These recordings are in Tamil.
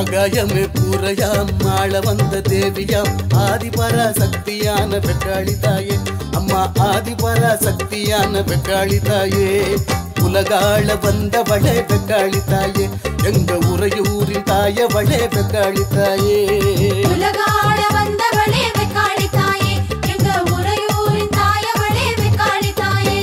ஆகாயமே கூரையாம் ஆள வந்த தேவியாம் ஆதிபரா சக்தியான வெக்காளி தாயே அம்மா ஆதிபரா சக்தியான வெக்காளி தாயே உலகாள வந்தவளே வெக்காளி தாயே எங்க உறையூரின் தாயவளே வெக்காளி தாயே உலகாட வந்தவளே வெக்காளி தாயே எங்க உறையூரின் தாயவளே வெக்காளி தாயே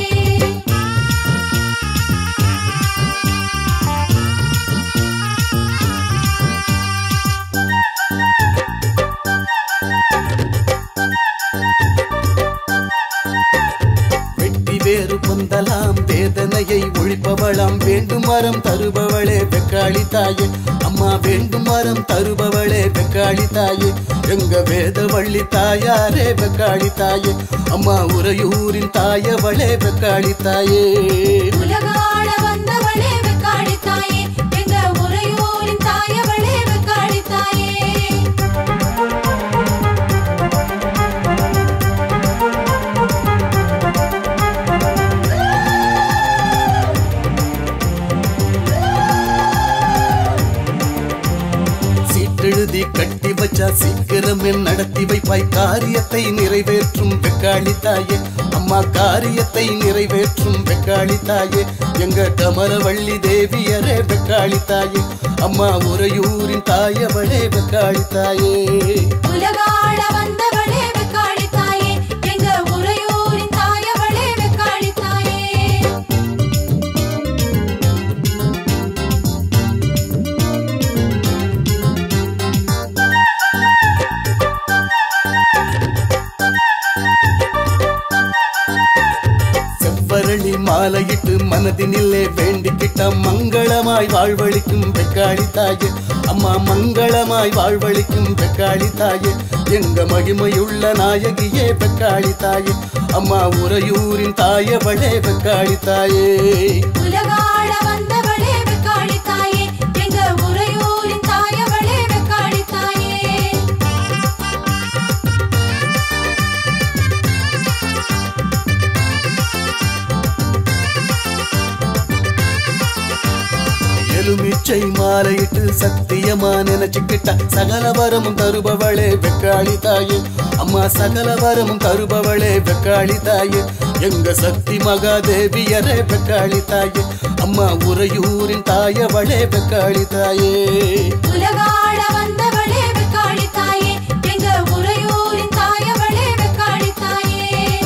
வெட்டி வேறு பொந்தலாம் வேதனையை ஒழிப்பவளாம் வேண்டும் மரம் தருபவளே வெக்காளி தாயே அம்மா வேண்டும் மரம் தருபவளே வெக்காளி தாயே எங்க வேதவள்ளி தாயாரே வெக்காளி தாயே அம்மா உறையூரின் தாயவளே வெக்காளி தாயே உலகாட வந்தவளே வெக்காளி தாயே எங்க உறையூரின் தாயவளே வெக்காளி தாயே சீட்டெழுதி கட்டி வச்சா சீக்கிரமே நடத்தி வைப்பாய் காரியத்தை நிறைவேற்றும் வெக்காளி தாயே அம்மா காரியத்தை நிறைவேற்றும் வெக்காளி தாயே எங்க கமரவள்ளி தேவியரே வெக்காளி தாயே அம்மா உறையூரின் தாயவளே வெக்காளி தாயே உலகாட வந்தவளே வெக்காளி தாயே எங்க உறையூரின் தாயவளே வெக்காளி தாயே செவ்வரளி மாலையிட்டு மனதினிலே வேண்டிக்கிட்ட மங்களமாய் வாழ்வழிக்கும் வெக்காளி தாயே அம்மா மங்களமாய் வாழ்வழிக்கும் வெக்காளி தாயே எங்க மகிமையுள்ள நாயகியே வெக்காளி தாயே அம்மா உறையூரின் தாயவளே வெக்காளி தாயே உலகாட வந்தவளே வெக்காளி தாயே எங்க உறையூரின் தாயவளே வெக்காளி தாயே எலுமிச்சை மாலையிட்டு சத்தியமா நினைச்சுக்கிட்ட சகல வரமும் தருபவளே வெக்காளி தாயே அம்மா சகல வரமும் தருபவளே வெக்காளி தாயே எங்க சக்தி மகாதேவியரே வெக்காளி தாயே அம்மா உறையூரின் தாயவளே வெக்காளி தாயே உலகாட வந்தவளே வெக்காளி தாயே எங்க உறையூரின் தாயவளே வெக்காளி தாயே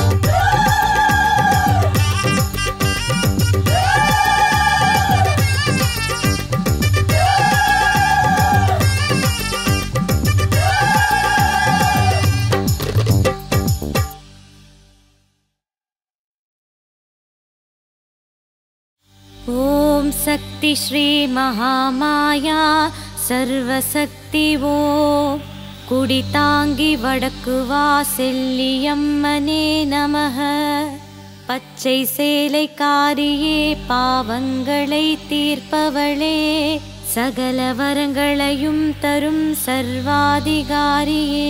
ॐ शक्ति श्री महामाया சர்வசக்தி ஓம் குடிதாங்கி வடக்கு வா செல்லியம்மனே நமக பச்சை சேலை காரியே பாவங்களை தீர்ப்பவளே சகல வரங்களையும் தரும் சர்வாதிகாரியே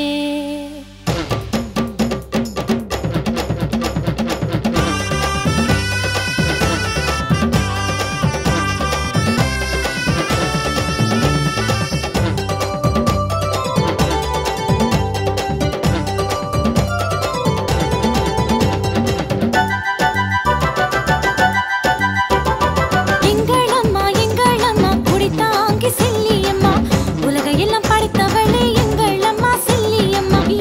எங்களம்மா எங்களம்மா குடித்தாங்கி செல்லியம்மா உலக எல்லாம் படைத்தவளே எங்களம்மா செல்லியம்மா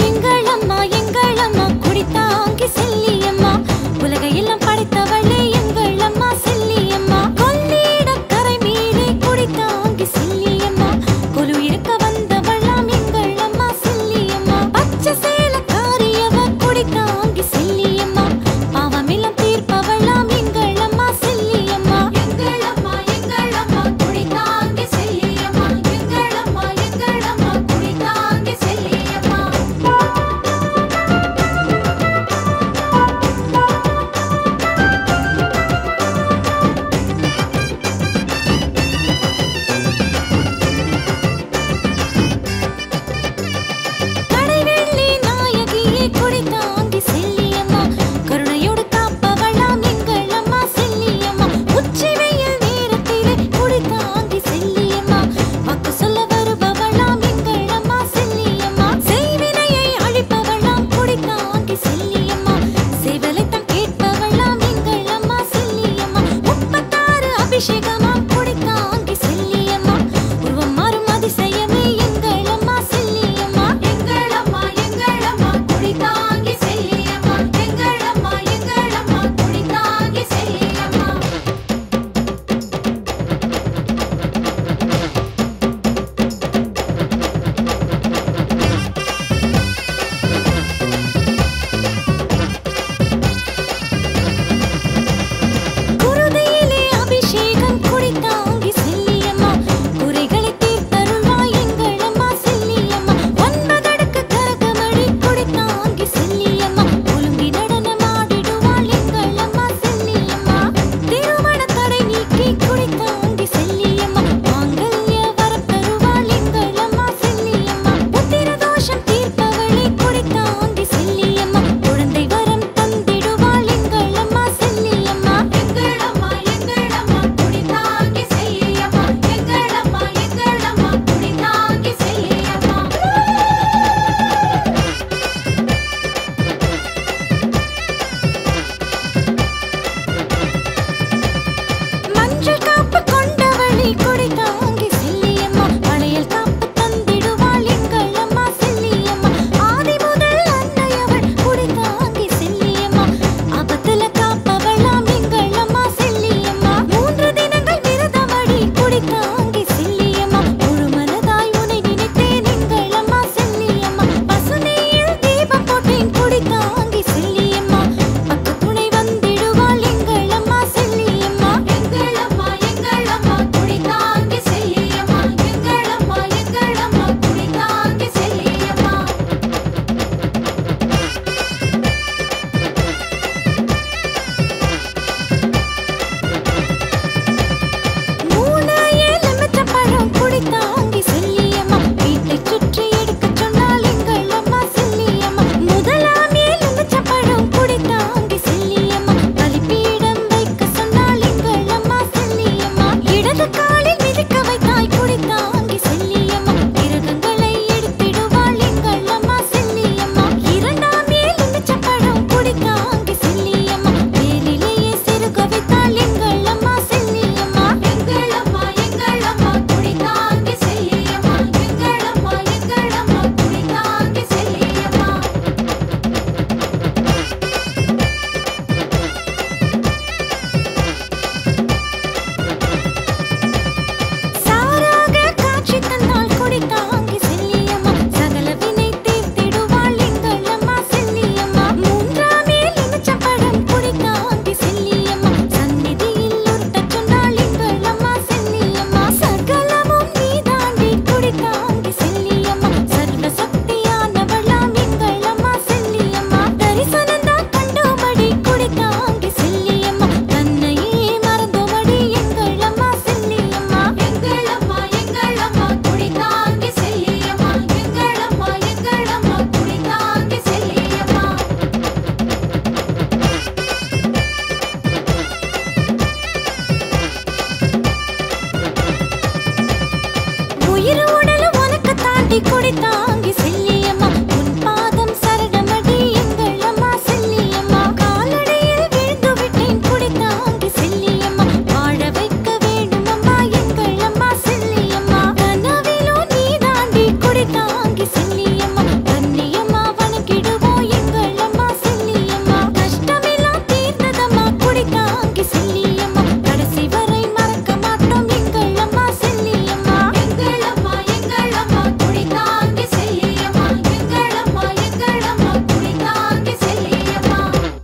இரு உடலும் உனக்கு தாண்டி கொடி தாங்கி செல்லியம்மா உன் பாதம் சரணமடி எங்கள் அம்மா செல்லியம்மா காலடியில் விழுந்து விட்டேன் கொடி தாங்கி செல்லியம்மா வாழ வைக்க வேண்டும் அம்மா எங்கள் அம்மா செல்லியம்மா கனவிலோ நீ தாண்டி கொடி தாங்கி செல்லியம்மா கண்ணியம்மா வணங்கிடுவோம் எங்கள் அம்மா செல்லியம்மா கஷ்டமெல்லாம் தீர்ந்ததம்மா கொடி தாங்கி செல்லியம்மா கடைசி வரை மறக்க மாட்டோம் எங்கள் அம்மா செல்லியம்மா எங்கள் அம்மா எங்கள் அம்மா குடி தாங்கி செல்லியம்மா எங்கள் அம்மா எங்கள் அம்மா குடி தாங்கி செல்லியம்மா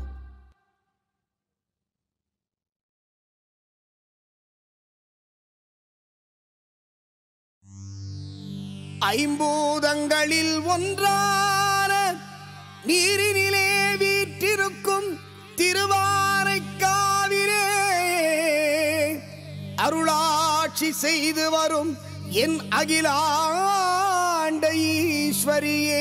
ஐம்பூதங்களில் ஒன்றான நீரினிலே வீற்றிருக்கும் திருவானைக்காவிலே அருளாட்சி செய்து வரும் என் அகிலாண்ட ஈஸ்வரியே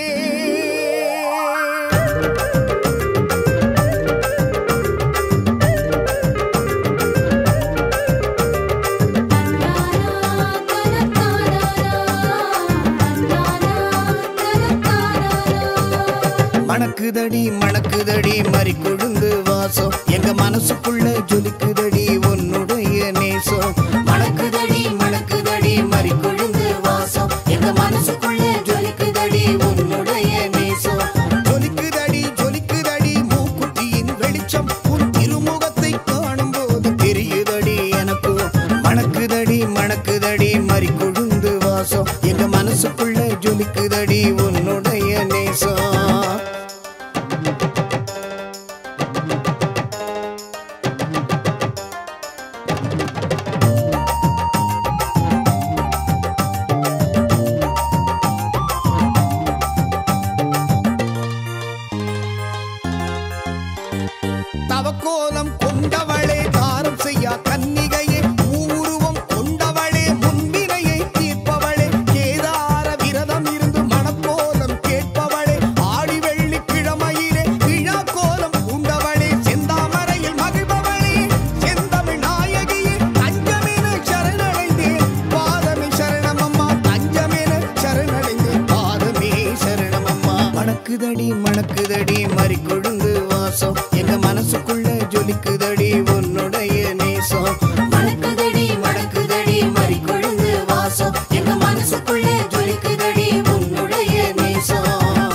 மணக்குதடி மணக்குதடி மறி கொழுந்து வாசம் எங்க மனசுக்குள்ள ஜொலிக்குதடி உன்னுடைய நேசம் மணக்குதடி மணக்குதடி மறி கொழுந்து வாசம் எங்க மனசுக்குள்ள ஜொலிக்குதடி உன்னுடைய நேசம் ஜொலிக்குதடி ஜொலிக்குதடி மூக்குத்தியின் வெளிச்சம் உன் திருமுகத்தை காணும் போது தெரியுதடி எனக்கு மணக்குதடி மணக்குதடி மறி கொழுந்து வாசம் எங்க மனசுக்குள்ள ஜொலிக்குதடி உன்னுடைய நேசம் தவக்கோலம் கொண்டவளே தாரம் செய்யா கன்னிகையே ஊருவம் கொண்டவளே முன்வினையை தீர்ப்பவளே கேதார விரதம் இருந்து மணக்கோலம் கேட்பவளே ஆடி வெள்ளி கிழமையிலே விழா கோலம் பூண்டவளே செந்தாமரையில் மகிழ்பவளே செந்தமிழ் நாயகியே தஞ்சமென சரணடைந்தேன் பாதமே சரணமம்மா தஞ்சமென சரணடைந்தேன் பாதமே சரணமம்மா மணக்குதடி மணக்குதடி மறி கொழுந்து வாசம் எங்க மனசுக்குள்ள ஜொலிக்குதடி உன்னுடைய நேசம் மணக்குதடி மணக்குதடி மறி கொழுந்து வாசம் எங்க மனசுக்குள்ள ஜொலிக்குதடி உன்னுடைய நேசம்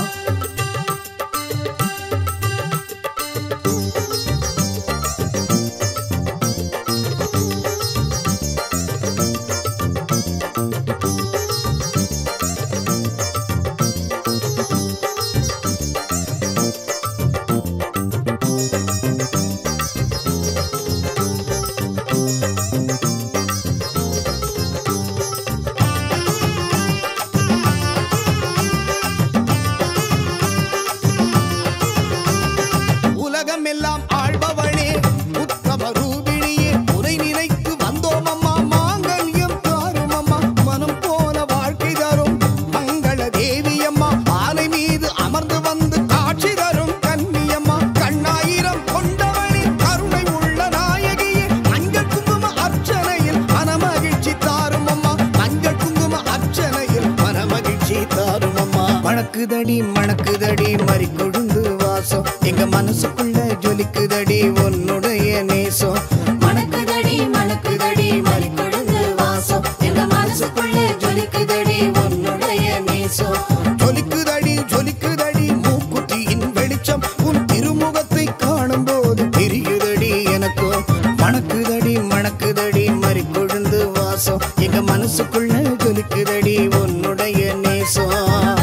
உலகம் எல்லாம் ஆள்பவளே உத்தம ரூபிணியே உரை நினைத்து வந்தோம் அம்மா மாங்கல்யம் தாரும் அம்மா மனம் போன வாழ்க்கை தரும் மங்கள தேவி அம்மா ஆலை மீது அமர்ந்து வந்து காட்சி தரும் கன்னியம்மா கண்ணாயிரம் கொண்டவளே கருணை உள்ள நாயகியே மஞ்சள் குங்கும அர்ச்சனையில் மனமகிழ்ச்சி தாரும் அம்மா மஞ்சள் குங்கும அர்ச்சனையில் மனமகிழ்ச்சி தாரும் அம்மா மணக்குதடி மணக்குதடி மறி கொழுந்து வாசம் எங்க மனசுக்குள்ள ஜொலிக்குதடி உன்னுடைய நேசம் மணக்குதடி மணக்குதடி மறி கொழுந்து வாசம் எங்க மனசுக்குள்ள ஜொலிக்குதடி உன்னுடைய நேசம் ஜொலிக்குதடி ஜொலிக்குதடி மூக்குத்தியின் வெளிச்சம் உன் திருமுகத்தை காணும் போது தெரியுதடி எனக்கு மணக்குதடி மணக்குதடி மறி கொழுந்து வாசம் எங்க மனசுக்குள்ள ஜொலிக்குதடி உன்னுடைய நேசம்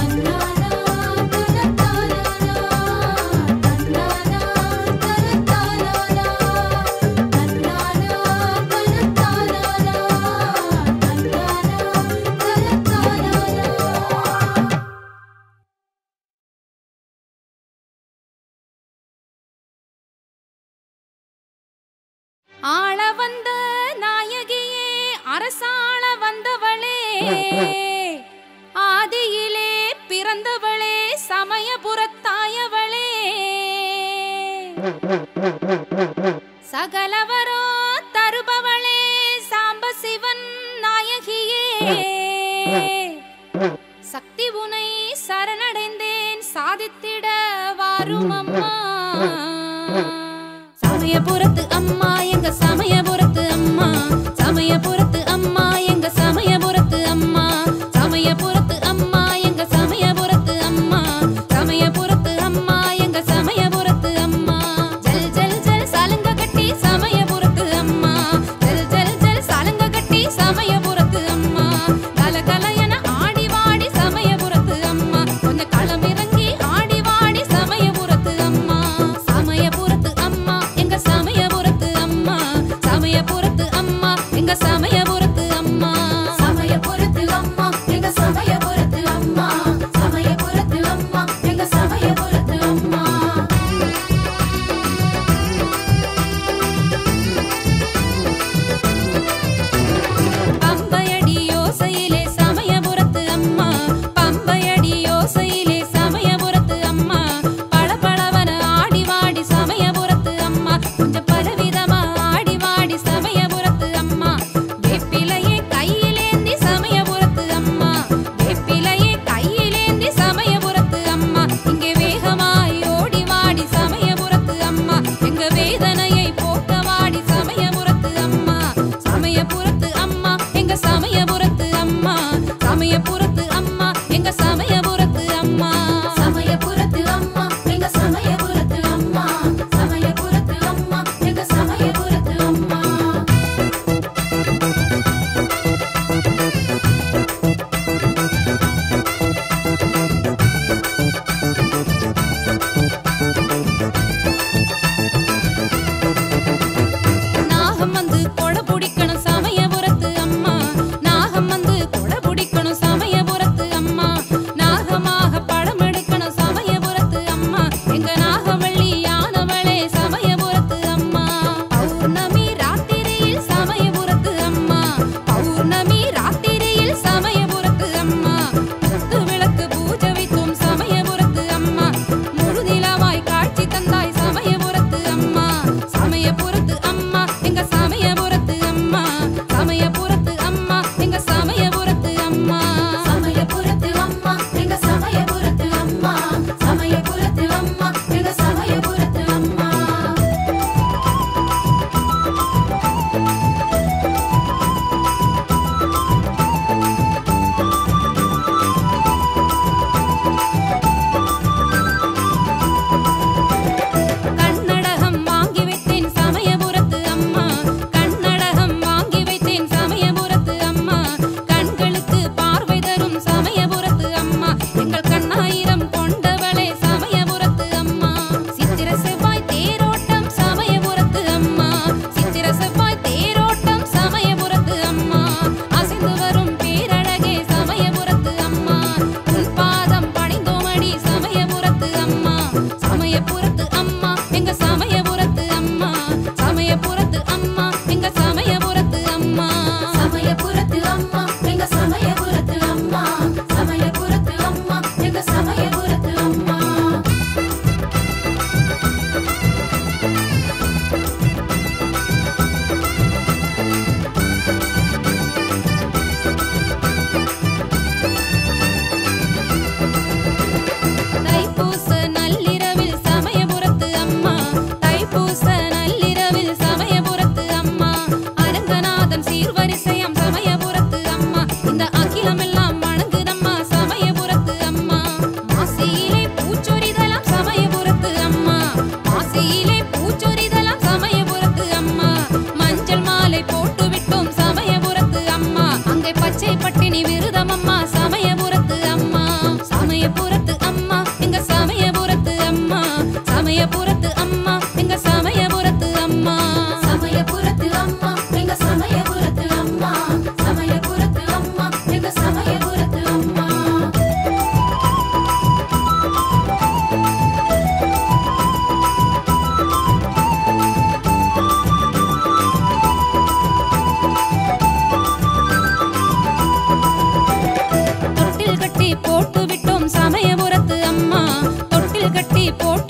ஆள வந்த நாயகியே அரசாள வந்தவளே ஆதியிலே பிறந்தவளே சமயபுரத்தாயவளே சகலவரோ தருபவளே சாம்ப சிவன் நாயகியே சக்தி உனை சரணடைந்தேன் சாதித்திட வாரும் அம்மா சமயபுரத்து அம்மா எங்க சமயபுரத்து அம்மா சமயபுரத்து அம்மா எங்க சமயபுரத்து அம்மா சமயபுரத்து அம்மா எங்க சமயபுரத்து அம்மா சமயபுரத்து அம்மா எங்க சமயபுரத்து அம்மா ஜல் ஜல் ஜல் சலங்க கட்டி சமயபுரத்து அம்மா ஜல் ஜல் ஜல் சலங்க கட்டி சமயபுரத்து அம்மா கல கலையன ஆடி வாடி சமயபுரத்து அம்மா கொஞ்சம் களமிறங்கி ஆடி வாடி சமயபுரத்து அம்மா சமயபுரத்து அம்மா எங்க சமயபுரத்து அம்மா சமயபுரத்து அம்மா எங்க சமயபுரத்து அம்மா சமயபுரத்து அம்மா எங்க சமயபுரத்து அம்மா சமயபுரத்து அம்மா எங்க சமயபுரத்து அம்மா பம்பையடி யோசையிலே சமயபுரத்து அம்மா பம்பையடி யோசையிலே சமயபுரத்து அம்மா பளபளவன ஆடி வாடி சமயபுரத்து அம்மா கொஞ்சம் பலவிதமா ஆடி வாடி சமயபுரத்து அம்மா வேப்பிலையே கையிலேந்தி சமயபுரத்து அம்மா வேப்பிலையே கையிலேந்தி சமயபுரத்து அம்மா இங்கே வேகமாய் ஓடி வாடி சமயபுரத்து அம்மா எங்க வேதனையை போக்க வாடி சமயபுரத்து அம்மா சமயபுரத்து அம்மா எங்க சமயபுரத்து அம்மா சமயபுரத்து அம்மா எங்க சமயபுரத்து அம்மா சமயபுரத்து அம்மா எங்க சமயபுரத்து அம்மா சமயபுரத்து அம்மா எங்க சமயபுரத்து அம்மா நாகம் வந்து கொடை பிடிக்கணும் சமயபுரத்து அம்மா நாகம் வந்து கொடை பிடிக்கணும் சமயபுரத்து அம்மா நாகமாக படம் எடுக்கணும் சமயபுரத்து அம்மா எங்க நாகவள்ளி யானவளே சமயபுரத்து அம்மா பௌர்ணமி ராத்திரியில் சமயபுரத்து அம்மா பௌர்ணமி ராத்திரியில் சமயபுரத்து அம்மா குத்து விளக்கு பூஜை வைத்தோம் சமயபுரத்து அம்மா முழுநிலவாய் காட்சி தந்தாய் சமயபுரத்து அம்மா சமயபுரத்து அம்மா எங்க சமயபுரத்து அம்மா சமயபுரத்து அம்மா எங்க சமயபுரத்து அம்மா சமயபுரத்து அம்மா எங்க சமயபுரத்து அம்மா சமயபுரத்து அம்மா எங்க சமயபுரத்து அம்மா கண்ணடகம் வாங்கி வைத்தேன் சமயபுரத்து அம்மா கண்ணடகம் வாங்கி வைத்தேன் சமயபுரத்து அம்மா கண்களுக்கு பார்வை தரும் சமயபுரத்து அம்மா எங்கள் கண்ணாயிரம் கொண்டவளே சமயபுரத்து அம்மா சித்திர செவ்வாய் தேரோட்டம் சமயபுரத்து அம்மா சித்திர செவ்வாய் தேரோட்டம் சமயபுரத்து அம்மா அசைந்து வரும் பேரழகே சமயபுரத்து அம்மா உன் பாதம் பணிந்தோமடி சமயபுரத்து அம்மா சமயபுரத்து அம்மா எங்க சமயபுரத்து அம்மா சமயபுரத்து அம்மா எங்க சமயபுரத்து அம்மா சமயபுரத்து அம்மா எங்க சமயபுரத்து அம்மா சமயபுரத்து அம்மா எங்க சமயபுரத்து அம்மா தைப்பூச நள்ளிரவில் சமயபுரத்து அம்மா தைப்பூச நள்ளிரவில் சமயபுரத்து அம்மா அரங்கநாதன் சீர்வரிசையம் சமயபுரத்து அம்மா இந்த அகிலமெல்லாம் வணங்குதம்மா சமயபுரத்து அம்மா மாசியிலே பூச்சொரிதலாம் சமயபுரத்து அம்மா மாசியிலே பூச்சொரிதலாம் சமயபுரத்து அம்மா மஞ்சள் மாலை போட்டு விட்டோம் சமயபுரத்து அம்மா அங்கே பச்சை பட்டினி விருதம் அம்மா சமயபுரத்து அம்மா சமயபுரத்து அம்மா எங்க சமயபுரத்து அம்மா சமயபுரத்து அம்மா எங்க சமயபுரத்து அம்மா சமயபுரத்து அம்மா எங்க சமயபுரத்து அம்மா சமயபுரத்து அம்மா எங்க சமயபுரத்து அம்மா தொட்டில் கட்டி போட்டு விட்டோம் சமயபுரத்து அம்மா தொட்டில் கட்டி போட்டு